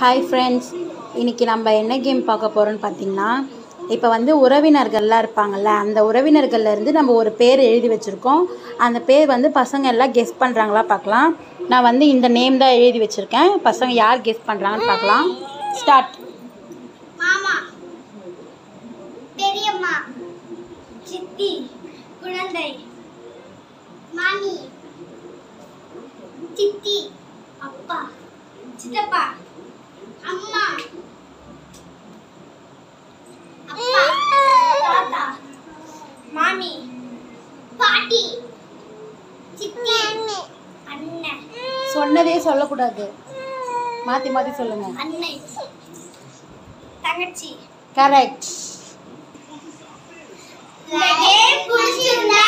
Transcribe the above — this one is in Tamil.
ஹாய் ஃப்ரெண்ட்ஸ் இன்றைக்கி நம்ம என்ன கேம் பார்க்க போகிறோம்னு பார்த்தீங்கன்னா இப்போ வந்து உறவினர்கள்லாம் இருப்பாங்கள்ல அந்த உறவினர்கள்ல இருந்து நம்ம ஒரு பேர் எழுதி வச்சுருக்கோம் அந்த பேர் வந்து பசங்க எல்லாம் கெஸ் பண்ணுறாங்களா பார்க்கலாம் நான் வந்து இந்த நேம் தான் எழுதி வச்சுருக்கேன் பசங்க யார் கெஸ் பண்ணுறாங்கன்னு பார்க்கலாம் ஸ்டார்ட் மாமா பெரியம்மா சித்தி குழந்தை மாமி சித்தி அப்பா சித்தப்பா அம்மா அப்பா தாத்தா மாமி பாட்டி சித்தி அண்ணன் சொன்னதே சொல்லக்கூடாது மாற்றி மாற்றி சொல்லுங்கள் அன்னை தங்கச்சி கரெக்ட் இந்த கேம் பிடிச்சிருந்தா